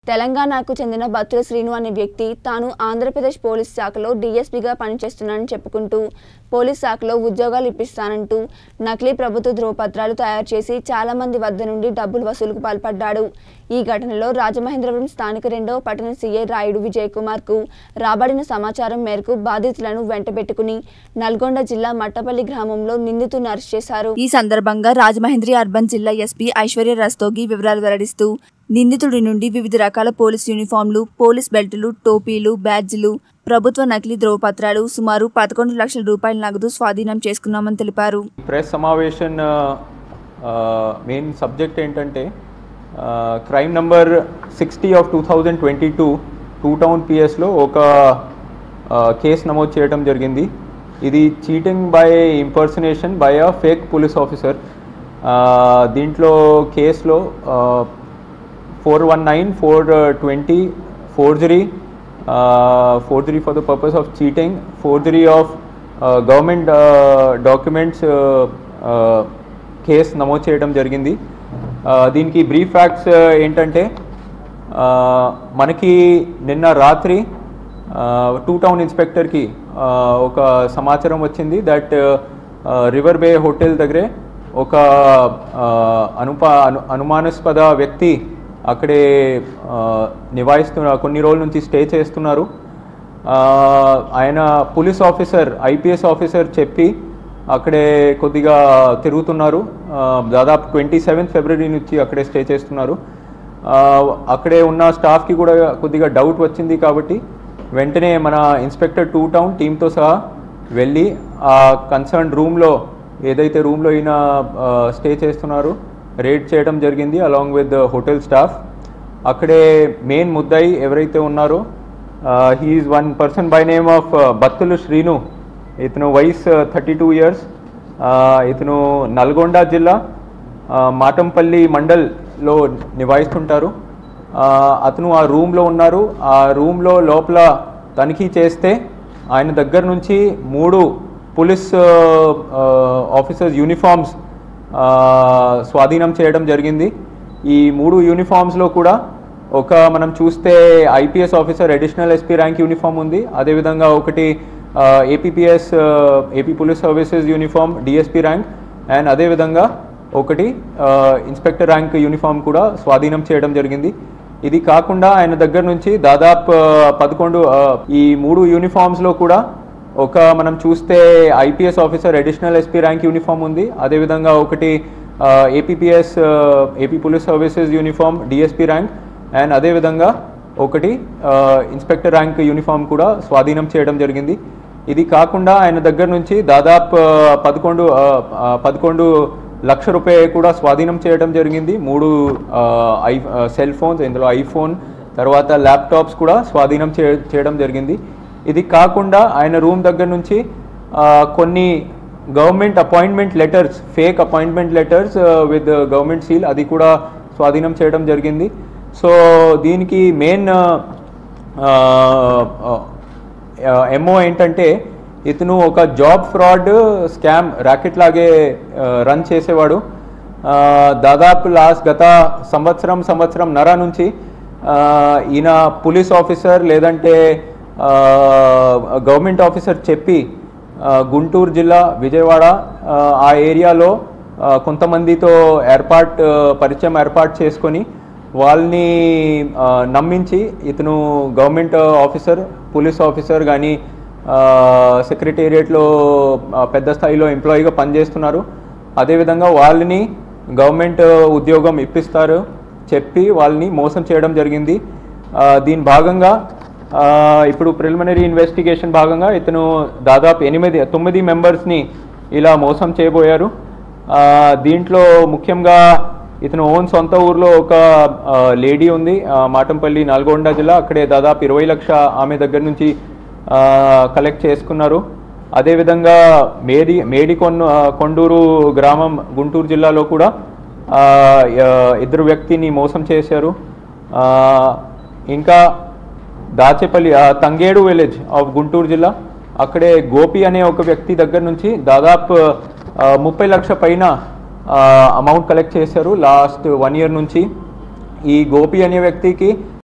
తెలంగాణకు చెందిన బత్తుల శ్రీను అనే వ్యక్తి తాను ఆంధ్రప్రదేశ్ పోలీస్ శాఖలో డీఎస్పీగా పనిచేస్తున్నానని చెప్పుకుంటూ పోలీస్ శాఖలో ఉద్యోగాలు ఇప్పిస్తానంటూ నకిలీ ప్రభుత్వ ధ్రువపత్రాలు తయారు చేసి చాలా మంది వద్ద నుండి డబ్బులు వసూలుకు పాల్పడ్డాడు ఈ ఘటనలో రాజమహేంద్రవరం స్థానిక రెండవ పట్టణ సీఐ రాయుడు విజయ్ కుమార్ కు రాబడిన సమాచారం మేరకు బాధితులను వెంటబెట్టుకుని నల్గొండ జిల్లా మట్టపల్లి గ్రామంలో నిందితులను అరెస్ట్ చేశారు ఈ సందర్భంగా రాజమహేంద్రి అర్బన్ జిల్లా ఎస్పీ ఐశ్వర్య రస్తోగి వివరాలు వెల్లడిస్తూ నిందితుడి నుండి వివిధ రకాల పోలీస్ యూనిఫామ్లు పోలీస్ బెల్టులు టోపీలు బ్యాడ్జీలు ప్రభుత్వ నకిలీ ధ్రువపత్రాలు సుమారు పదకొండు లక్షల రూపాయల నగదు స్వాధీనం చేసుకున్నామని తెలిపారు ప్రెస్ సమావేశం మెయిన్ సబ్జెక్ట్ ఏంటంటే crime number sixty of two thousand twenty two two town పిఎస్లో ఒక కేసు నమోదు చేయడం జరిగింది ఇది cheating by impersonation by uh fake police officer దీంట్లో కేసులో four one nine four twenty forgery forgery for the purpose of cheating forgery of government documents case నమోదు చేయడం జరిగింది Uh, దీనికి బ్రీఫ్ ఫ్యాక్ట్స్ ఏంటంటే uh, మనకి నిన్న రాత్రి టూ టౌన్ ఇన్స్పెక్టర్కి ఒక సమాచారం వచ్చింది దట్ రివర్ బే హోటల్ దగ్గరే ఒక uh, అనుపా అను అనుమానాస్పద వ్యక్తి అక్కడే నివాయిస్తున్న కొన్ని రోజుల నుంచి స్టే చేస్తున్నారు ఆ, ఆయన పోలీస్ ఆఫీసర్ ఐపీఎస్ ఆఫీసర్ చెప్పి అక్కడే కొద్దిగా తిరుగుతున్నారు ఆ, దాదాపు ట్వంటీ సెవెంత్ ఫిబ్రవరి నుంచి అక్కడే స్టే చేస్తున్నారు ఆ, అక్కడే ఉన్న స్టాఫ్కి కూడా కొద్దిగా డౌట్ వచ్చింది కాబట్టి వెంటనే మన ఇన్స్పెక్టర్ టూ టౌన్ టీంతో సహా వెళ్ళి ఆ కన్సర్న్ రూమ్లో ఏదైతే రూమ్లో ఈయన స్టే చేస్తున్నారు రేడ్ చేయడం జరిగింది అలాంగ్ విత్ హోటల్ స్టాఫ్ అక్కడే మెయిన్ ముద్దాయి ఎవరైతే ఉన్నారో he's one person by name of Battulu Srinu ఇతను వయసు థర్టీ టూ ఇయర్స్ ఇతను నల్గొండ జిల్లా ఆ, మాటంపల్లి మండల్లో నివాయిస్తుంటారు ఆ, అతను ఆ రూమ్లో ఉన్నారు ఆ రూమ్లో లోపల తనిఖీ చేస్తే ఆయన దగ్గర నుంచి మూడు పోలీస్ ఆఫీసర్స్ యూనిఫామ్స్ ఆ, స్వాధీనం చేయడం జరిగింది ఈ మూడు యూనిఫామ్స్లో కూడా ఒక మనం చూస్తే IPS officer additional SP rank uniform ఉంది అదేవిధంగా ఒకటి APPS AP police services uniform DSP rank and అదేవిధంగా ఒకటి ఇన్స్పెక్టర్ ర్యాంక్ యూనిఫామ్ కూడా స్వాధీనం చేయడం జరిగింది ఇది కాకుండా ఆయన దగ్గర నుంచి దాదాపు ఆ, పదకొండు ఆ, ఈ మూడు యూనిఫామ్స్లో కూడా ఒక మనం చూస్తే IPS officer additional SP rank uniform ఉంది అదేవిధంగా ఒకటి APPS AP police services uniform DSP rank and అదేవిధంగా ఒకటి ఇన్స్పెక్టర్ ర్యాంక్ యూనిఫామ్ కూడా స్వాధీనం చేయడం జరిగింది ఇది కాకుండా ఆయన దగ్గర నుంచి దాదాపు ఆ, పదకొండు ఆ, ఆ, పదకొండు లక్ష రూపాయలు కూడా స్వాధీనం చేయడం జరిగింది మూడు ఆ, ఐ సెల్ ఫోన్స్ ఇందులో ఐఫోన్ తర్వాత ల్యాప్టాప్స్ కూడా స్వాధీనం చే చేయడం జరిగింది ఇది కాకుండా ఆయన రూమ్ దగ్గర నుంచి ఆ, కొన్ని government appointment letters fake appointment letters with government seal అది కూడా స్వాధీనం చేయడం జరిగింది సో దీనికి మెయిన్ ఎంఓ ఏంటంటే ఇతను ఒక జాబ్ ఫ్రాడ్ స్కామ్ ర్యాకెట్ లాగే రన్ చేసేవాడు ఆ, దాదాపు లాస్ట్ గత సంవత్సరం సంవత్సరం నర నుంచి ఆ, ఈయన పోలీస్ ఆఫీసర్ లేదంటే ఆ, గవర్నమెంట్ ఆఫీసర్ చెప్పి ఆ, గుంటూరు జిల్లా విజయవాడ ఆ, ఆ ఏరియాలో ఆ, కొంతమందితో ఏర్పాటు పరిచయం ఏర్పాటు చేసుకొని వాళ్ళని ఆ, నమ్మించి ఇతను గవర్నమెంట్ ఆఫీసర్ పోలీస్ ఆఫీసర్ కానీ సెక్రటేరియట్లో పెద్ద స్థాయిలో ఎంప్లాయీగా పనిచేస్తున్నారు అదేవిధంగా వాళ్ళని గవర్నమెంట్ ఉద్యోగం ఇప్పిస్తారు చెప్పి వాళ్ళని మోసం చేయడం జరిగింది ఆ, దీని భాగంగా ఆ, ఇప్పుడు ప్రిలిమినరీ ఇన్వెస్టిగేషన్ భాగంగా ఇతను దాదాపు ఎనిమిది తొమ్మిది మెంబర్స్ని ఇలా మోసం చేయబోయారు ఆ, దీంట్లో ముఖ్యంగా ఇతను ఓన్ సొంత ఊర్లో ఒక ఆ, లేడీ ఉంది ఆ, మాటంపల్లి నల్గొండ జిల్లా అక్కడే దాదాపు ఇరవై లక్ష ఆమె దగ్గర నుంచి ఆ, కలెక్ట్ చేసుకున్నారు అదేవిధంగా మేడి మేడికొన్న ఆ, కొండూరు గ్రామం గుంటూరు జిల్లాలో కూడా ఆ, ఆ, ఇద్దరు వ్యక్తిని మోసం చేశారు ఆ, ఇంకా దాచేపల్లి ఆ, తంగేడు విలేజ్ ఆఫ్ గుంటూరు జిల్లా అక్కడే గోపి అనే ఒక వ్యక్తి దగ్గర నుంచి దాదాపు ఆ, ముప్పై లక్ష పైన అమౌంట్ కలెక్ట్ చేశారు లాస్ట్ వన్ ఇయర్ నుంచి ఈ గోపి అనే వ్యక్తికి